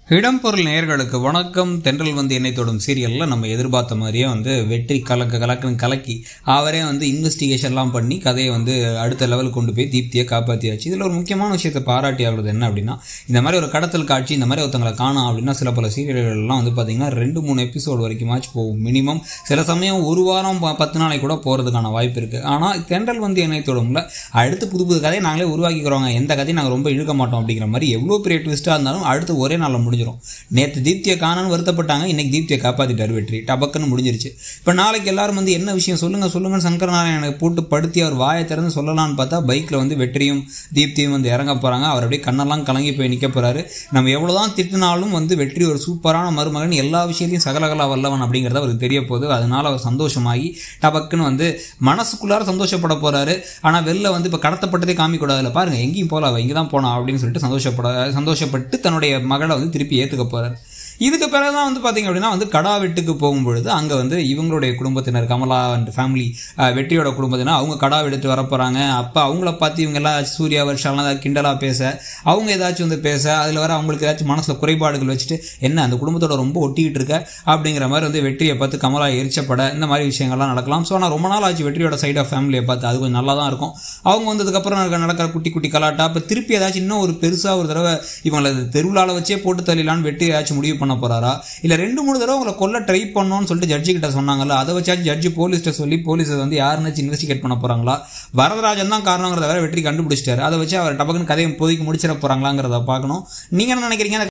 இடம்பொருள் நேயர்களுக்கு வணக்கம் தென்றல் வந்து என்னை தொடும் சீரியலில் நம்ம எதிர்பார்த்த மாதிரியே வந்து வெற்றி கலக்க கலக்குன்னு கலக்கி அவரே வந்து இன்வெஸ்டிகேஷன்லாம் பண்ணி கதையை வந்து அடுத்த லெவலுக்கு கொண்டு போய் தீப்தியை காப்பாற்றியாச்சு இதில் ஒரு முக்கியமான விஷயத்தை பாராட்டி ஆகுறது என்ன அப்படின்னா இந்த மாதிரி ஒரு கடத்தல் காட்சி இந்த மாதிரி ஒருத்தங்களை காணோம் அப்படின்னா சில பல சீரியல்கள்லாம் வந்து பார்த்தீங்கன்னா ரெண்டு மூணு எபிசோடு வரைக்குமாச்சு போகும் மினிமம் சில சமயம் ஒரு வாரம் ப- பத்து நாளைக்கு கூட போகிறதுக்கான வாய்ப்பு இருக்குது ஆனால் தென்றல் வந்து என்னை தொடும்ல அடுத்து புது புது கதையை நாங்களே உருவாக்கிக்கிறோங்க எந்த கதையும் நாங்கள் ரொம்ப இழுக்க மாட்டோம் அப்படிங்கிற மாதிரி எவ்வளோ பெரிய ட்விஸ்ட்டாக இருந்தாலும் அடுத்து ஒரே நாளில் முடிஞ்சிடும் நேற்று தீப்தியை காணன்னு வருத்தப்பட்டாங்க இன்னைக்கு தீப்தியை காப்பாற்றிட்டார் வெற்றி டபக்குன்னு முடிஞ்சிருச்சு இப்போ நாளைக்கு எல்லாரும் வந்து என்ன விஷயம் சொல்லுங்கள் சொல்லுங்கள் சங்கர் நாராயணனை போட்டு படுத்தி அவர் வாயை திறந்து சொல்லலாம்னு பார்த்தா பைக்கில் வந்து வெற்றியும் தீப்தியும் வந்து இறங்க போகிறாங்க அவர் அப்படியே கண்ணெல்லாம் கலங்கி போய் நிற்க போகிறாரு நம்ம எவ்வளோதான் திட்டினாலும் வந்து வெற்றி ஒரு சூப்பரான மருமகன் எல்லா விஷயத்தையும் சகலகலா வல்லவன் அப்படிங்கிறது அவருக்கு தெரிய போகுது அதனால அவர் சந்தோஷமாகி டபக்குன்னு வந்து மனசுக்குள்ளார சந்தோஷப்பட போறாரு ஆனா வெளில வந்து இப்போ கடத்தப்பட்டதே காமிக்கூடாதுல பாருங்க எங்கேயும் போல அவ இங்கே தான் போனா அப்படின்னு சொல்லிட்டு சந்தோஷப்பட சந்தோஷப்பட்டு தன்னுடைய மகளை வந்து திருப்பி ஏத்துக்க போறாரு இதுக்கு பிறகு தான் வந்து பார்த்தீங்க அப்படின்னா வந்து கடா வெட்டுக்கு போகும்பொழுது அங்கே வந்து இவங்களுடைய குடும்பத்தினர் கமலா அண்ட் ஃபேமிலி வெற்றியோட குடும்பத்தினர் அவங்க கடா எடுத்து வர போகிறாங்க அப்போ அவங்கள பார்த்து இவங்க எல்லாம் சூர்யா வருஷம்லாம் ஏதாவது கிண்டலாக பேச அவங்க ஏதாச்சும் வந்து பேச அதில் வர அவங்களுக்கு ஏதாச்சும் மனசில் குறைபாடுகள் வச்சுட்டு என்ன அந்த குடும்பத்தோட ரொம்ப ஒட்டிக்கிட்டு இருக்க அப்படிங்கிற மாதிரி வந்து வெற்றியை பார்த்து கமலா எரிச்சப்பட இந்த மாதிரி விஷயங்கள்லாம் நடக்கலாம் ஸோ ஆனால் ரொம்ப நாள் ஆச்சு வெற்றியோட சைட் ஆஃப் ஃபேமிலியை பார்த்து அது கொஞ்சம் நல்லா தான் இருக்கும் அவங்க வந்ததுக்கப்புறம் நடக்க நடக்கிற குட்டி குட்டி கலாட்டா இப்போ திருப்பி ஏதாச்சும் இன்னும் ஒரு பெருசாக ஒரு தடவை இவங்களை தெருவிழாவில் வச்சே போட்டு தள்ளிலான்னு வெற்றி ஏதாச்சும் முடிவு பண்ண போறாரா இல்லை ரெண்டு மூணு தடவை உங்களை கொல்ல ட்ரை பண்ணோன்னு சொல்லிட்டு ஜட்ஜி கிட்ட சொன்னாங்கல்ல அதை வச்சாச்சும் ஜட்ஜி போலீஸ்கிட்ட சொல்லி போலீஸ் வந்து யாருன்னாச்சும் இன்வெஸ்டிகேட் பண்ண போறாங்களா வரதராஜன் தான் காரணங்கிறத வேற வெற்றி கண்டுபிடிச்சிட்டாரு அதை வச்சு அவர் டபக்குன்னு கதையை இப்போதைக்கு முடிச்சிட போறாங்களாங்கிறத பார்க்கணும் நீங்க என்ன நினைக்கிறீங்க